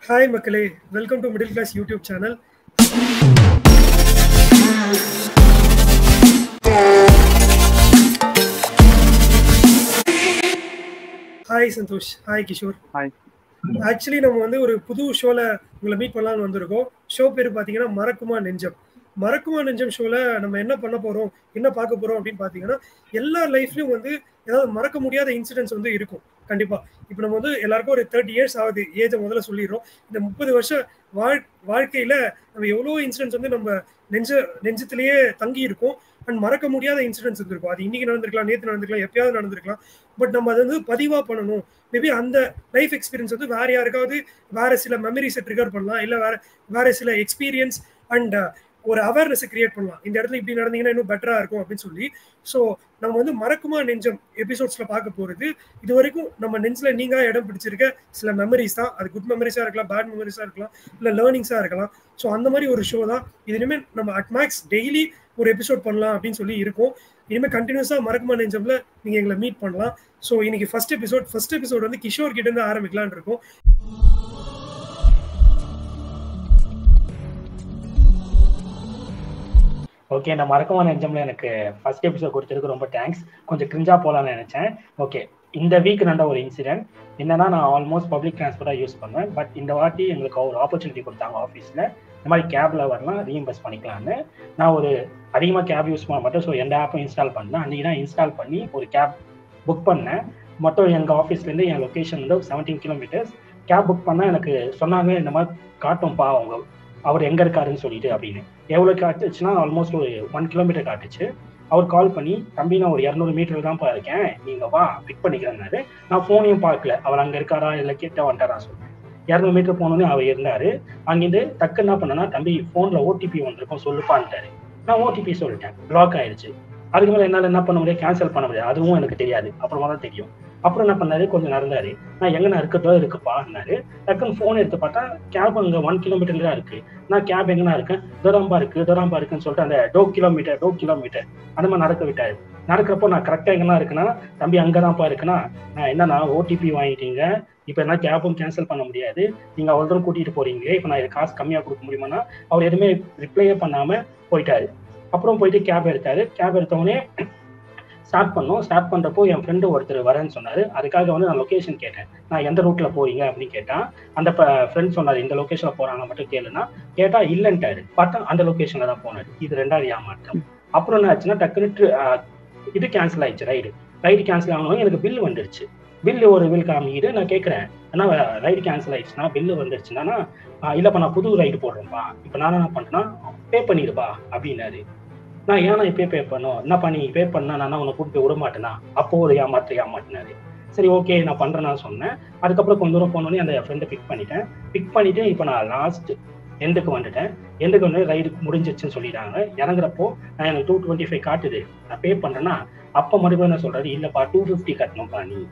Hi மக்களே welcome to middle class YouTube channel hi Santosh hi Kishore hi actually நம்ம வந்து ஒரு புது ஷோல உங்களை மீட் பண்ணலாம்னு வந்திருக்கோம் ஷோ பேர் பார்த்தீங்கன்னா மறக்குமா நெஞ்சம் மறக்குமா நெஞ்சம் ஷோல நம்ம என்ன பண்ண போறோம் என்ன பார்க்க போறோம் அப்படின்னு பார்த்தீங்கன்னா எல்லா லைஃப்லயும் வந்து ஏதாவது மறக்க முடியாத இன்சிடென்ட்ஸ் வந்து இருக்கும் கண்டிப்பா இப்போ நம்ம வந்து எல்லாருக்கும் ஒரு தேர்ட்டி இயர்ஸ் ஆகுது ஏஜை முதல்ல சொல்லிடுறோம் இந்த முப்பது வருஷம் வாழ் வாழ்க்கையில நம்ம எவ்வளோ இன்சிடென்ட்ஸ் வந்து நம்ம நெஞ்ச நெஞ்சத்திலேயே தங்கி இருக்கும் அண்ட் மறக்க முடியாத இன்சிடென்ட்ஸ் இருந்திருக்கும் அது இன்னைக்கு நடந்திருக்கலாம் நேற்று நடந்திருக்கலாம் எப்பயாவது நடந்திருக்கலாம் பட் நம்ம அதை வந்து பதிவா பண்ணணும் மேபி அந்த லைஃப் எக்ஸ்பீரியன்ஸ் வந்து வேற யாருக்காவது வேற சில மெமரிஸை ட்ரிகர் பண்ணலாம் இல்லை வேற வேற சில எக்ஸ்பீரியன்ஸ் அண்ட் ஒரு அவேர்னஸை கிரியேட் பண்ணலாம் இந்த இடத்துல இப்படி நடந்தீங்கன்னா இன்னும் பெட்டரா இருக்கும் அப்படின்னு சொல்லி ஸோ நம்ம வந்து மறக்குமா நெஞ்சம் எபிசோட்ஸ்ல பார்க்க போறது இது வரைக்கும் நம்ம நெஞ்சில் நீங்க இடம் பிடிச்சிருக்க சில மெமரிஸ் தான் அது குட் மெமரிஸா இருக்கலாம் பேட் மெமரிஸா இருக்கலாம் இல்லை லேர்னிங்ஸா இருக்கலாம் ஸோ அந்த மாதிரி ஒரு ஷோ தான் இது இனிமேல் நம்ம அட்மேக்ஸ் டெய்லி ஒரு எபிசோட் பண்ணலாம் அப்படின்னு சொல்லி இருக்கும் இனிமேல் கண்டினியூஸா மறக்குமா நெஞ்சம்ல நீங்க எங்களை மீட் பண்ணலாம் ஸோ இன்னைக்கு ஃபர்ஸ்ட் எபிசோட் ஃபர்ஸ்ட் எபிசோட் வந்து கிஷோர் கிட்ட இருந்து ஆரம்பிக்கலாம்னு இருக்கும் ஓகே இந்த மறக்கமான நெஞ்சம்ல எனக்கு ஃபர்ஸ்ட் எபிசோட் கொடுத்ததுக்கு ரொம்ப தேங்க்ஸ் கொஞ்சம் கிரிஞ்சா போகலான்னு நினைச்சேன் ஓகே இந்த வீக் நடந்த ஒரு இன்சிடென்ட் என்னன்னா நான் ஆல்மோஸ்ட் பப்ளிக் டிரான்ஸ்போர்ட்டாக யூஸ் பண்ணுவேன் பட் இந்த வாட்டி எங்களுக்கு ஒரு ஆப்பர்ச்சுனிட்டி கொடுத்தாங்க ஆஃபீஸில் இந்த மாதிரி கேப்ல வரலாம் ரீஇம்பர்ஸ் பண்ணிக்கலான்னு நான் ஒரு அதிகமாக கேப் யூஸ் பண்ண மாட்டேன் ஸோ எந்த ஆப்பும் இன்ஸ்டால் பண்ணல அன்றைக்கி தான் இன்ஸ்டால் பண்ணி ஒரு கேப் புக் பண்ணேன் மொத்தம் எங்கள் ஆஃபீஸ்லேருந்து என் லொக்கேஷன் வந்து செவன்டீன் கிலோமீட்டர்ஸ் கேப் புக் பண்ணால் எனக்கு சொன்னாங்க இந்த மாதிரி காட்டும்ப்பா அவங்க அவர் எங்கே இருக்காருன்னு சொல்லிட்டு அப்படின்னு எவ்வளோ காட்டுச்சுன்னா ஆல்மோஸ்ட் ஒரு ஒன் கிலோமீட்டர் காட்டுச்சு அவர் கால் பண்ணி தம்பி நான் ஒரு இரநூறு மீட்டர் தான்ப்பா இருக்கேன் நீங்கள் வா பிக் பண்ணிக்கிறேன்னாரு நான் ஃபோனையும் பார்க்கல அவர் அங்கே இருக்காரா இல்லை கிட்ட வந்துட்டாரா சொல்றேன் இரநூறு மீட்டர் போனோடனே அவர் இருந்தாரு அங்கேருந்து டக்கு என்ன பண்ணனா தம்பி ஃபோனில் ஓடிபி வந்திருக்கும் சொல்லுப்பான்ட்டாரு நான் ஓடிபி சொல்லிட்டேன் பிளாக் ஆயிடுச்சு அதுக்கு மேலே என்னால் என்ன பண்ண முடியாது கேன்சல் பண்ண முடியாது அதுவும் எனக்கு தெரியாது அப்புறமா தான் தெரியும் அப்புறம் என்ன பண்ணாரு கொஞ்சம் நடந்தாரு நான் எங்க நான் இருக்கதோ இருக்குப்பான்னாரு டக்குன்னு ஃபோன் எடுத்து பார்த்தா கேப் அங்கே ஒன் கிலோமீட்டர் தான் இருக்கு நான் கேப் எங்கன்னா இருக்கேன் தூரம்பா இருக்கு தூரம்பா இருக்குன்னு சொல்லிட்டு அந்த டோ கிலோமீட்டர் டோ கிலோமீட்டர் அந்த மாதிரி நடக்க விட்டாரு நடக்கிறப்போ நான் கரெக்டாக எங்கன்னா இருக்குன்னா தம்பி அங்கதான்ப்பா இருக்குன்னா நான் என்னன்னா ஓடிபி வாங்கிட்டீங்க இப்போ என்ன கேபும் கேன்சல் பண்ண முடியாது நீங்க அவ்வளோ தூரம் கூட்டிட்டு போறீங்களே இப்போ நான் இது காசு கம்மியாக கொடுக்க முடியுமானா அவர் எதுவுமே ரிப்ளையே பண்ணாம போயிட்டாரு அப்புறம் போயிட்டு கேப் எடுத்தாரு கேப் எடுத்தவொடனே ஸ்டார்ட் பண்ணோம் ஸ்டார்ட் பண்றப்போ என் ஃப்ரெண்டு ஒருத்தர் வரேன்னு சொன்னாரு அதுக்காக வந்து நான் லொகேஷன் கேட்டேன் நான் எந்த ரூட்ல போறீங்க அப்படின்னு கேட்டான் அந்த ஃப்ரெண்ட் சொன்னாரு இந்த லொகேஷன்ல போறாங்க மட்டும் கேளுன்னா கேட்டா இல்லைன்ட்டாரு பார்த்தா அந்த லொகேஷன்ல தான் போனாரு இது ரெண்டாவது ஏமாற்றம் அப்புறம் என்ன ஆச்சுன்னா டக்குன்னு இது கேன்சல் ஆயிடுச்சு ரைடு ரைடு கேன்சல் ஆனவங்க எனக்கு பில் வந்துருச்சு பில்லு ஒரு பில் காமிக்கிட்டு நான் கேட்குறேன் ஏன்னா ரைடு கேன்சல் ஆயிடுச்சுன்னா பில்லு வந்துருச்சுன்னா இல்லைப்பா நான் புது ரைடு போடுறேன்ப்பா இப்போ நான் என்ன பண்ணுறேன்னா பே பண்ணிடுப்பா அப்படின்னாரு நான் ஏன்னா இப்பே பே பண்ணும் என்னப்பா நீ பே பண்ணா நான் உன்னை கூட்டு போய் விட மாட்டேனா அப்போ ஒரு ஏமாற்ற ஏமாட்டினாரு சரி ஓகே நான் பண்றேன்னு சொன்னேன் அதுக்கப்புறம் கொஞ்ச தூரம் போனோடனே அந்த ஃப்ரெண்டை பிக் பண்ணிட்டேன் பிக் பண்ணிட்டு இப்போ நான் லாஸ்ட் எண்டுக்கு வந்துட்டேன் எண்டுக்கு வந்து ரைடு முடிஞ்சிச்சுன்னு சொல்லிட்டாங்க இறங்குறப்போ நான் எனக்கு டூ டுவெண்ட்டி ஃபைவ் காட்டுது நான் பே பண்றேன்னா அப்போ மறுபடியும் என்ன சொல்றாரு இல்லப்பா டூ ஃபிஃப்டி கட்டணும்ப்பா நீ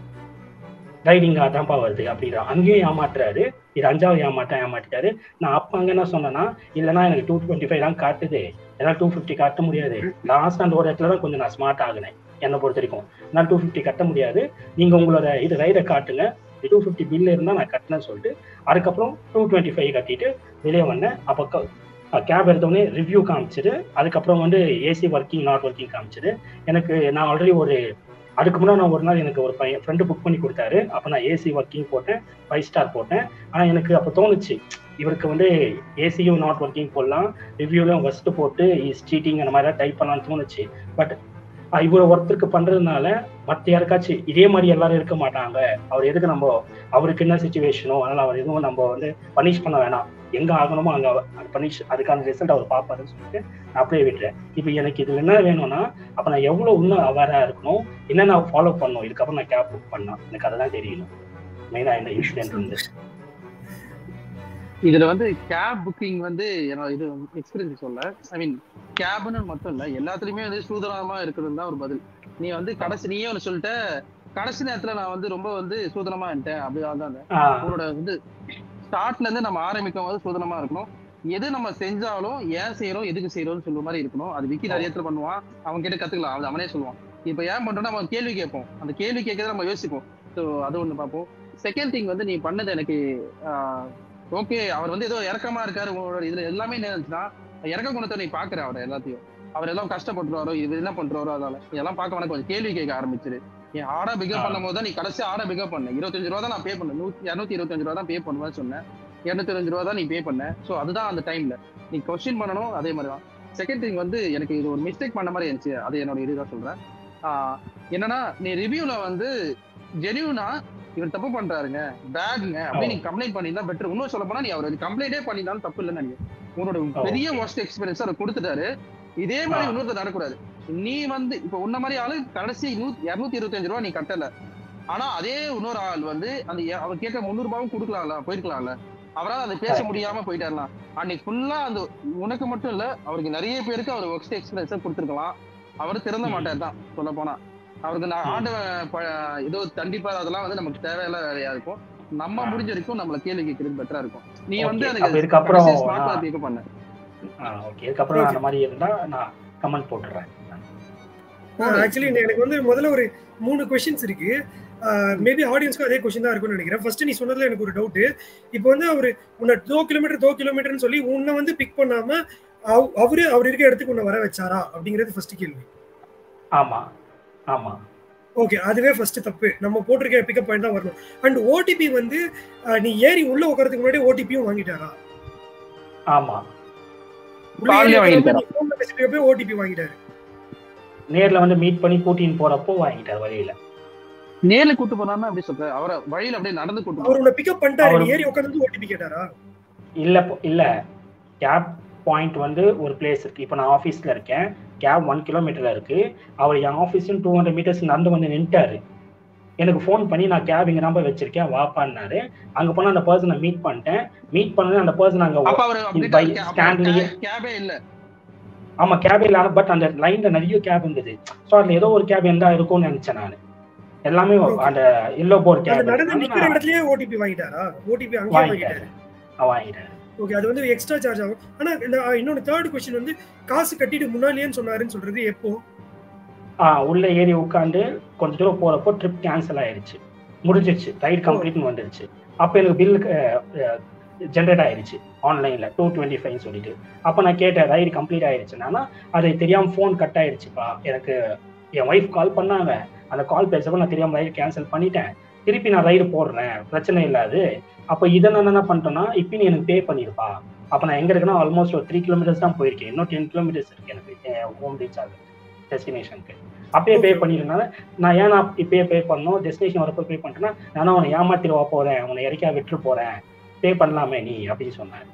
ரைடிங் தான்ப்பா வருது அப்படின்ற அங்கேயும் ஏமாத்துறாரு இது அஞ்சாவது ஏமாட்டம் ஏமாட்டிட்டாரு நான் அப்போ அங்கே என்ன சொன்னேன்னா இல்லைன்னா எனக்கு டூ டுவெண்ட்டி ஃபைவ் தான் காட்டுது ஏன்னா டூ ஃபிஃப்டி கட்ட முடியாது லாஸ்ட் அந்த ஒரு இடத்துல தான் கொஞ்சம் நான் ஸ்மார்ட் ஆகினேன் என்னை பொறுத்த வரைக்கும் நான் டூ ஃபிஃப்டி கட்ட முடியாது நீங்கள் உங்களோட இது ரைடை காட்டுங்க டூ ஃபிஃப்டி பில் இருந்தால் நான் கட்டினேன்னு சொல்லிட்டு அதுக்கப்புறம் டூ டுவெண்ட்டி ஃபைவ் கட்டிட்டு வெளியே வந்தேன் அப்போ கேப் எடுத்தோடனே ரிவ்யூ காமிச்சிட்டு அதுக்கப்புறம் வந்து ஏசி ஒர்க்கிங் நாட் ஒர்க்கிங் காமிச்சிட்டு எனக்கு நான் ஆல்ரெடி ஒரு அதுக்கு முன்னாடி நான் ஒரு நாள் எனக்கு ஒரு பையன் ஃப்ரெண்டு புக் பண்ணி கொடுத்தாரு அப்போ நான் ஏசி ஒர்க்கிங் போட்டேன் ஃபைவ் ஸ்டார் போட்டேன் ஆனால் எனக்கு அப்போ தோணுச்சு இவருக்கு வந்து ஏசியும் நாட் ஒர்க்கிங் போடலாம் ரிவ்யூலையும் ஃபஸ்ட்டு போட்டு இஸ் சீட்டிங் அந்த மாதிரிலாம் டைப் பண்ணலாம்னு தோணுச்சு பட் இவ்வளோ ஒருத்தருக்கு பண்ணுறதுனால மற்ற யாருக்காச்சும் இதே மாதிரி எல்லாரும் இருக்க மாட்டாங்க அவர் எதுக்கு நம்ம அவருக்கு என்ன சுச்சுவேஷனோ அதனால் அவர் எதுவும் நம்ம வந்து பனிஷ் பண்ண வேணாம் எங்கே ஆகணுமோ அங்கே பனிஷ் அதுக்கான ரிசல்ட் அவர் பார்ப்பாருன்னு சொல்லிட்டு நான் அப்படியே விட்டுறேன் இப்போ எனக்கு இது என்ன வேணும்னா அப்போ நான் எவ்வளோ இன்னும் அவேராக இருக்கணும் என்ன நான் ஃபாலோ பண்ணணும் இதுக்கப்புறம் நான் கேப் புக் பண்ணலாம் எனக்கு அதெல்லாம் தெரியணும் மெயினாக இந்த இன்சிடென்ட் வந்து இதுல வந்து கேப் புக்கிங் வந்து என்னோட இது எக்ஸ்பீரியன்ஸ் சொல்ல ஐ மீன் கேப்னு மட்டும் இல்ல எல்லாத்துலயுமே வந்து சூதனமா இருக்கிறது தான் ஒரு பதில் நீ வந்து கடைசி நீயே ஒன்று சொல்லிட்ட கடைசி நேரத்துல நான் வந்து ரொம்ப வந்து சூதனமா இருந்தேன் அப்படி தான் உன்னோட வந்து ஸ்டார்ட்ல இருந்து நம்ம ஆரம்பிக்கும் போது சூதனமா இருக்கணும் எது நம்ம செஞ்சாலும் ஏன் செய்யறோம் எதுக்கு செய்யறோம்னு சொல்ற மாதிரி இருக்கணும் அது விக்கி நிறைய இடத்துல பண்ணுவான் அவன் கிட்ட கத்துக்கலாம் அது அவனே சொல்லுவான் இப்ப ஏன் பண்றோம்னா நம்ம கேள்வி கேட்போம் அந்த கேள்வி கேட்கறத நம்ம யோசிப்போம் ஸோ அது ஒண்ணு பார்ப்போம் செகண்ட் திங் வந்து நீ பண்ணது எனக்கு ஓகே அவர் வந்து ஏதோ இறக்கமா இருக்காரு உங்களோட இதுல எல்லாமே என்ன இருந்துச்சுன்னா இறக்க குணத்தை நீ பாக்குற அவர் எல்லாத்தையும் அவர் எல்லாம் கஷ்டப்பட்டுருவாரோ இது என்ன பண்றாரோ அதால இதெல்லாம் பார்க்க வேணா கொஞ்சம் கேள்வி கேட்க ஆரம்பிச்சிரு நீ ஆடா பிகப் ஆ. பண்ணும் போது தான் நீ கடைசி ஆடா பிகப் பண்ண இருபத்தஞ்சு ரூபா தான் நான் பே பண்ணேன் நூத்தி இரநூத்தி இருபத்தஞ்சு ரூபா தான் பே பண்ணுவேன்னு சொன்னேன் இருநூத்தி ரூபா தான் நீ பே பண்ண சோ அதுதான் அந்த டைம்ல நீ கொஸ்டின் பண்ணணும் அதே மாதிரி தான் செகண்ட் திங் வந்து எனக்கு இது ஒரு மிஸ்டேக் பண்ண மாதிரி இருந்துச்சு அது என்னோட இதுதான் சொல்றேன் ஆஹ் என்னன்னா நீ ரிவ்யூல வந்து ஜெனியூனா இவர் தப்பு பண்றாருங்க பேடுங்க அப்படின்னு நீ கம்ப்ளைண்ட் பண்ணியிருந்தா பெட்டர் இன்னும் சொல்ல போனா நீ அவர் கம்ப்ளைண்டே பண்ணியிருந்தாலும் தப்பு இல்லைன்னு நினைக்கிறேன் உன்னோட பெரிய Okay. ஒர்ஸ்ட் எக்ஸ்பீரியன்ஸ் அவர் கொடுத்துட்டாரு இதே மாதிரி ஆ. இன்னொருத்தர் நடக்கூடாது நீ வந்து இப்ப உன்ன மாதிரி ஆளு கடைசி நூத்தி இருநூத்தி இருபத்தஞ்சு ரூபா நீ கட்டல ஆனா அதே இன்னொரு ஆள் வந்து அந்த எ- அவர் கேட்க முந்நூறு ரூபாவும் கொடுக்கலாம்ல போயிருக்கலாம்ல அவரால் அதை பேச Correct. முடியாம போயிட்டாருலாம் அன்னைக்கு ஃபுல்லா அந்த உனக்கு மட்டும் இல்ல அவருக்கு நிறைய பேருக்கு அவர் ஒர்ஸ்ட் எக்ஸ்பீரியன்ஸை கொடுத்துருக்கலாம் அவர் திறந்த ம். மாட்டார் தான் சொல்ல போனா அவருக்கு நான் ம். ஆண்டவன் ப- ஏதோ தண்டிப்பார் அதெல்லாம் வந்து நமக்கு தேவையில்ல வேலையா இருக்கும் நம்ம ஆ. முடிஞ்ச வரைக்கும் நம்மள கேள்வி கேட்கறது பெட்டரா இருக்கும் நீ Okay. வந்து அப்ப இதுக்கப்புறம் ஸ்மார்ட் நான்- பிக்கப் பண்ண ஓகே இதுக்கப்புறம் நான் Okay. அந்த மாதிரி இருந்தா நான் கமெண்ட் போட்டுறேன் ஆக்சுவலி எனக்கு வந்து முதல்ல ஒரு மூணு கொஸ்டின்ஸ் இருக்கு மேபி ஆடியன்ஸ்க்கும் அதே கொஸ்டின் தான் இருக்கும்னு நினைக்கிறேன் ஃபர்ஸ்ட் நீ சொன்னதுல எனக்கு ஒரு டவுட் இப்போ வந்து அவர் உன்னை தோ கிலோமீட்டர் தோ கிலோமீட்டர்னு சொல்லி உன்னை வந்து பிக் பண்ணாம அவ- அவரு அவர் இருக்க இடத்துக்கு உன்னை வர வச்சாரா அப்படிங்கிறது ஃபர்ஸ்ட் கேள்வி ஆமா ஆமா ஓகே அதுவே ஃபர்ஸ்ட் தப்பு நம்ம போட்டிருக்க பிக்கப் பாயிண்ட் தான் வரணும் அண்ட் ஓடிபி வந்து அஹ், நீ ஏறி உள்ள உட்கறதுக்கு முன்னாடி ஓடிபியும் வாங்கிட்டாரா ஆமா உள்ள ஏறி காலையிலே உட்காராம வாங்கிட்டாரா? நீ phone ல பேசிட்டு ஓடிபி வாங்கிட்டாரு நேர்ல வந்து மீட் பண்ணி கூட்டின்னு போறப்போ வாங்கிட்டார் வழியில நேர்ல கூட்டு போனான்னா அப்படி சொல்ற அவரை வழியில அப்படியே நடந்து கூட்டு அவர் போனாரு. உன்னை பிக்கப் பண்ணிட்டாரு நீ அவரு- ஏறி உட்காந்து ஓடிபி கேட்டாரா இல்ல போ- இல்ல கேப் பாயிண்ட் வந்து ஒரு பிளேஸ் இருக்கு இப்போ நான் ஆஃபீஸ்ல இருக்கேன் கேப் ஒன் கிலோமீட்டர்ல இருக்கு அவர் என் ஆஃபீஸும் டூ ஹண்ட்ரட் மீட்டர்ஸ் நடந்து வந்து நின்ட்டாரு எனக்கு ஃபோன் பண்ணி நான் கேப் இங்க நம்பர் வச்சிருக்கேன் வாப்பான்னாரு அங்க போனா அந்த பர்சனை மீட் பண்ணிட்டேன் மீட் பண்ணி அந்த பர்சன் அங்க அப்ப அவரு அப்படி by standலயே- கேபே இல்ல ஆமா கேபே இல்லாம பட் அந்த லைன்ல நிறைய கேப் இருந்தது ஸோ அதுல ஏதோ ஒரு கேப் இருந்தா இருக்கும்னு நினைச்சேன் நான் எல்லாமே அந்த எல்லோ போர்ட் அந்த நடந்து நிக்கிற கேப் இடத்துலயே ஓடிபி வாங்கிட்டாரா ஓடிபி அங்கேயே வாங்கிட்டாரு வாங்கிட்டாரு வாங்கிட்டாரு ஓகே அது வந்து எக்ஸ்ட்ரா சார்ஜ் ஆகும் ஆனா இந்த அஹ், இன்னொன்னு தேர்ட் கொஸ்டின் வந்து காசு கட்டிட்டு முன்னாலேன்னு சொன்னாருன்னு சொல்றது எப்போ ஆ உள்ள ஏறி உட்காந்து கொஞ்ச தூரம் போறப்போ ட்ரிப் கேன்சல் ஆயிருச்சு முடிஞ்சிருச்சு ரைட் கம்ப்ளீட்னு வந்துருச்சு அப்போ எனக்கு பில் ஜென்ரேட் ஆயிருச்சு ஆன்லைன்ல டூ டுவெண்ட்டி ஃபைவ் சொல்லிட்டு அப்போ நான் கேட்டேன் ரைடு கம்ப்ளீட் ஆயிருச்சுன்னா அது தெரியாம ஃபோன் கட் ஆயிருச்சுப்பா எனக்கு என் ஒய்ஃப் கால் பண்ணாங்க அந்த கால் பேசப்போ நான் தெரியாம ரைடு கேன்சல் பண்ணிட்டேன் திருப்பி நான் ரைடு போடுறேன் பிரச்சனை இல்லாது அப்போ இதை நான் என்ன பண்ணிட்டேன்னா இப்போ நீ எனக்கு பே பண்ணிருப்பா அப்போ நான் எங்க இருக்கேன்னா ஆல்மோஸ்ட் ஒரு த்ரீ கிலோமீட்டர்ஸ் தான் போயிருக்கேன் இன்னும் டென் கிலோமீட்டர்ஸ் இருக்கு எனக்கு ஹோம் ரீச் ஆகுது டெஸ்டினேஷனுக்கு அப்பயே பே Okay. பண்ணிருந்தனால நான் ஏன் நான் இப்பயே பே பண்ணணும் டெஸ்டினேஷன் வரப்போ பே பண்ணிட்டேன்னா நானும் அவனை ஏமாத்திடுவா போறேன் உன்னை இறக்கா விட்டு போறேன் பே பண்ணலாமே நீ அப்படின்னு சொன்னேன்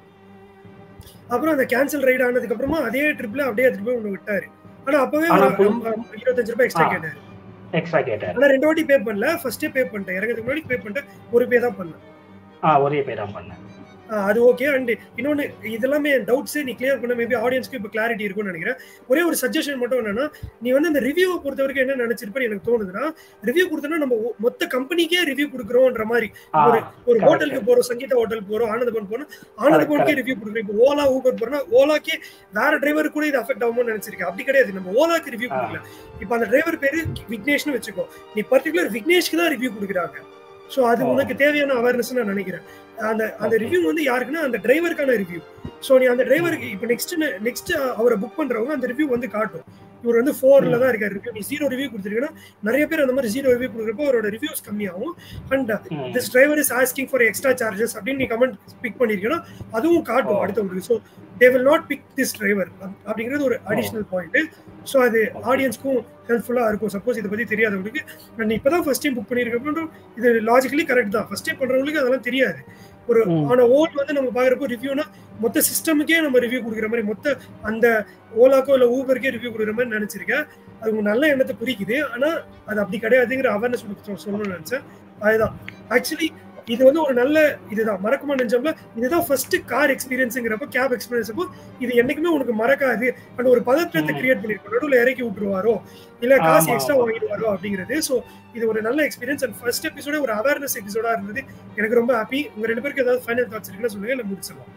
அப்புறம் அந்த கேன்சல் ரைட் ஆனதுக்கு அப்புறமா அதே ட்ரிப்ல அப்படியே எடுத்துட்டு போய் ஒண்ணு விட்டாரு ஆனா அப்பவே ஆனா ஒரு புல்- அம்- அம் இருபத்தஞ்சு ரூபாய் எக்ஸ்ட்ரா ஆ. கேட்டாரு எக்ஸ்ட்ரா கேட்டார் ஆனா ரெண்டு வாட்டி பே பண்ணல ஃபர்ஸ்டே பே பண்ணிட்டேன் இறங்கிறதுக்கு முன்னாடி பே பண்ணிட்டேன் ஒரு பே தான் பண்ணேன் ஆ ஒரே பே தான் பண்ணேன் ஆ, அது ஓகே அண்ட் இன்னொன்னு இதெல்லாமே டவுட்ஸ் நீ கிளியர் பண்ண மேபி ஆடியன்ஸ்க்கு இப்போ கிளாரிட்டி இருக்கும்னு நினைக்கிறேன் ஒரே ஒரு சஜஷன் மட்டும் என்னன்னா நீ வந்து அந்த ரிவ்யூவை பொறுத்த வரைக்கும் என்ன நினைச்சிருப்பேன்னு எனக்கு தோணுதுன்னா ரிவ்யூ கொடுத்தோன்னா நம்ம ஒ- மொத்த கம்பெனிக்கே ரிவ்யூ கொடுக்குறோன்ற மாதிரி ஆ ஒரு ஒரு correct. ஹோட்டலுக்கு போறோம் சங்கீதா ஹோட்டல் போறோம் ஆனந்தபவன் போறோம் ஆனந்தபவனுக்கே correct. ரிவ்யூ கொடுக்குறோம் இப்போ ஓலா ஊபர் போறோம்னா ஓலாக்கே வேற டிரைவர் கூட இது அஃபெக்ட் ஆகும்னு நினைச்சிருக்கேன் அப்படி கிடையாது நம்ம ஓலாக்கு ரிவ்யூ ஆ. கொடுக்கல இப்போ அந்த டிரைவர் பேரு விக்னேஷ்னு வச்சுக்கோ நீ பர்டிகுலர் விக்னேஷ்க்கு தான் ரிவ்யூ கொடுக்குறாங்க ஸோ அது ஓ. உனக்கு தேவையான அவேர்னஸ் நான் நினைக்கிறேன் அந்த அந்த Okay. ரிவ்யூ வந்து யாருக்குன்னா அந்த டிரைவருக்கான ரிவ்யூ ஸோ நீ அந்த டிரைவருக்கு இப்போ நெக்ஸ்ட் நெக்ஸ்ட் அவரை புக் பண்றவங்க அந்த ரிவ்யூ வந்து காட்டும் இவர் வந்து ஃபோர்ல தான் இருக்காரு ரிவ்யூ நீ ஜீரோ ரிவ்யூ கொடுத்துருக்கீங்கன்னா நிறைய பேர் அந்த மாதிரி ஜீரோ ரிவ்யூ கொடுக்குறப்போ அவரோட ரிவ்யூஸ் கம்மியாகும் அண்ட் ம். This driver is asking for extra charges அப்படின்னு நீ கமெண்ட் பிக் பண்ணிருக்கீங்கன்னா அதுவும் காட்டும் ஓ. அடுத்தவங்களுக்கு so they will not pick this driver அப்படிங்கிறது ஒரு அடிஷனல் பாயிண்ட் ஸோ அது ஆடியன்ஸ்க்கும் ஹெல்ப்ஃபுல்லா இருக்கும் சப்போஸ் இதை பத்தி தெரியாதவங்களுக்கு நீ இப்பதான் ஃபர்ஸ்ட் டைம் புக் பண்ணிருக்கப்போ இது லாஜிக்கலி கரெக்ட் தான் ஃபர்ஸ்ட் டைம் பண்றவங்களுக்கு அதெல்லாம் தெரியாது ஒரு ம். ஆன ஓல் வந்து நம்ம பாக்குறப்போ ரிவ்யூனா மொத்த சிஸ்டமுக்கே நம்ம ரிவ்யூ கொடுக்குற மாதிரி மொத்த அந்த ஓலாக்கோ இல்ல ஊபருக்கே ரிவ்யூ கொடுக்குற மாதிரி நினைச்சிருக்கேன் அது உங்க நல்ல எண்ணத்தை குறிக்குது ஆனா அது அப்படி கிடையாதுங்கிற அவேர்னஸ் சொல்லணும்னு நினைச்சேன் அதுதான் ஆக்சுவலி இது வந்து ஒரு நல்ல இதுதான் மறக்குமா நெஞ்சம்ல இதுதான் ஃபர்ஸ்ட் கார் எக்ஸ்பீரியன்ஸுங்கிறப்ப கேப் எக்ஸ்பீரியன்ஸ் அப்போ இது என்னைக்குமே உனக்கு மறக்காது அந்த ஒரு பதற்றத்தை ம். கிரியேட் பண்ணிருக்கோம் நடுவில் இறக்கி விட்டுருவாரோ இல்ல காசு ஆமா, எக்ஸ்ட்ரா ஆமா. வாங்கிடுவாரோ அப்படிங்கிறது ஸோ இது ஒரு நல்ல எக்ஸ்பீரியன்ஸ் அண்ட் ஃபர்ஸ்ட் எபிசோட ஒரு அவேர்னஸ் எபிசோடா இருந்தது எனக்கு ரொம்ப ஹாப்பி உங்க ரெண்டு பேருக்கு ஏதாவது ஃபைனல் தாட்ஸ் இருக்குன்னா சொல்லுங்க இல்ல முடிச்சிடலாம்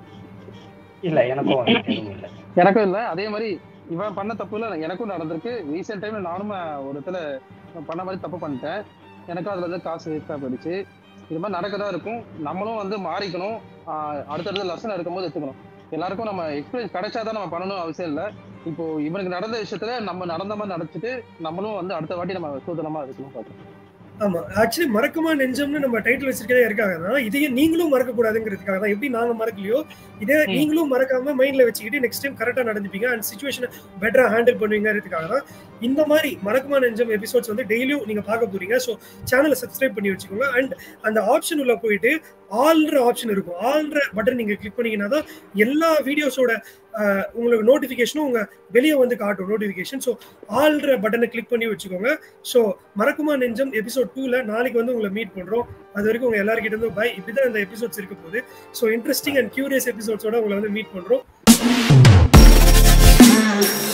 இல்ல எனக்கும் எதுவும் இல்ல எனக்கும் இல்ல அதே மாதிரி இவன் பண்ண தப்பு இல்ல எனக்கும் நடந்திருக்கு ரீசெண்ட் டைம்ல நானும் ஒரு இடத்துல பண்ண மாதிரி தப்பு பண்ணிட்டேன் எனக்கும் அதுல இருந்து காசு வேஸ்டா போயிடுச்சு இது மாதிரி நடக்கதான் இருக்கும் நம்மளும் வந்து மாறிக்கணும் ஆஹ் அடுத்தடுத்த லெசன் எடுக்கும்போது எடுத்துக்கணும் எல்லாருக்கும் நம்ம எக்ஸ்பீரியன்ஸ் கிடைச்சாதான் நம்ம பண்ணணும் அவசியம் இல்லை இப்போ இவனுக்கு நடந்த விஷயத்துல நம்ம நடந்த மாதிரி நடந்துட்டு நம்மளும் வந்து அடுத்த வாட்டி நம்ம சூதனமா இருக்கணும் பார்க்கணும் ஆமா ஆக்சுவலி மறக்குமா நெஞ்சம்னு நம்ம டைட்டில் வச்சிருக்கதே இருக்காங்கன்னா இதையும் நீங்களும் மறக்க கூடாதுங்கிறதுக்காக தான் எப்படி நாங்க மறக்கலையோ இதே ம். நீங்களும் மறக்காம மைண்ட்ல வச்சுக்கிட்டு நெக்ஸ்ட் டைம் கரெக்டா நடந்துப்பீங்க அண்ட் சுச்சுவேஷனை பெட்டரா ஹேண்டில் பண்ணுவீங்கிறதுக்காக தான் இந்த மாதிரி மறக்குமா நெஞ்சம் எபிசோட்ஸ் வந்து டெய்லியும் நீங்க பார்க்க போறீங்க ஸோ சேனலை சப்ஸ்கிரைப் பண்ணி வச்சுக்கோங்க அண்ட் அந்த ஆப்ஷன் உள்ள போயிட்டு ஆல்ற ஆப்ஷன் இருக்கும் ஆல்ற பட்டன் நீங்க கிளிக் பண்ணீங்கன்னா தான் எல்லா வீடியோஸோட உங்களுக்கு நோட்டிஃபிகேஷனும் உங்க வெளியே வந்து காட்டும் நோட்டிஃபிகேஷன் ஸோ ஆல்ற பட்டனை கிளிக் பண்ணி வச்சுக்கோங்க ஸோ மறக்குமா நெஞ்சம் எபிசோட் டூல நாளைக்கு வந்து உங்களை மீட் பண்றோம் அது வரைக்கும் உங்க எல்லாருக்கிட்ட இருந்தும் பை இப்படிதான் இந்த எபிசோட்ஸ் இருக்க போகுது ஸோ இன்ட்ரெஸ்டிங் அண்ட் கியூரியஸ் எபிசோட்ஸோட உங்களை வந்து மீட் பண்றோம்